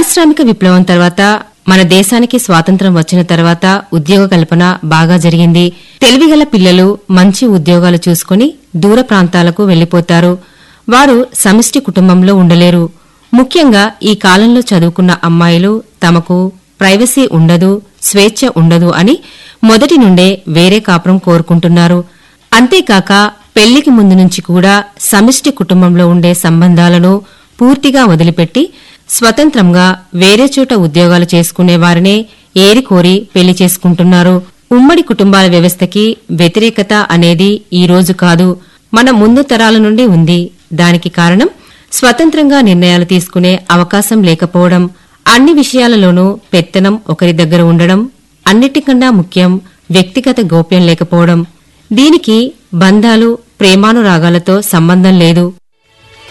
పారిశ్రామిక విప్లవం తర్వాత మన దేశానికి స్వాతంత్ర్యం వచ్చిన తర్వాత ఉద్యోగ కల్పన బాగా జరిగింది తెలివిగల పిల్లలు మంచి ఉద్యోగాలు చూసుకుని దూర ప్రాంతాలకు వెళ్లిపోతారు వారు సమిష్టి కుటుంబంలో ఉండలేరు ముఖ్యంగా ఈ కాలంలో చదువుకున్న అమ్మాయిలు తమకు ప్రైవసీ ఉండదు స్వేచ్ఛ ఉండదు అని మొదటి నుండే వేరే కాపురం కోరుకుంటున్నారు అంతేకాక పెళ్లికి ముందు నుంచి కూడా సమిష్టి కుటుంబంలో ఉండే సంబంధాలను పూర్తిగా వదిలిపెట్టి స్వతంత్రంగా వేరే చోట ఉద్యోగాలు చేసుకునే వారినే ఏరికోరి పెళ్లి చేసుకుంటున్నారు ఉమ్మడి కుటుంబాల వ్యవస్థకి వ్యతిరేకత అనేది ఈ రోజు కాదు మన ముందు తరాల నుండి ఉంది దానికి కారణం స్వతంత్రంగా నిర్ణయాలు తీసుకునే అవకాశం లేకపోవడం అన్ని విషయాలలోనూ పెత్తనం ఒకరి దగ్గర ఉండడం అన్నిటికన్నా ముఖ్యం వ్యక్తిగత గోప్యం లేకపోవడం దీనికి బంధాలు ప్రేమానురాగాలతో సంబంధం లేదు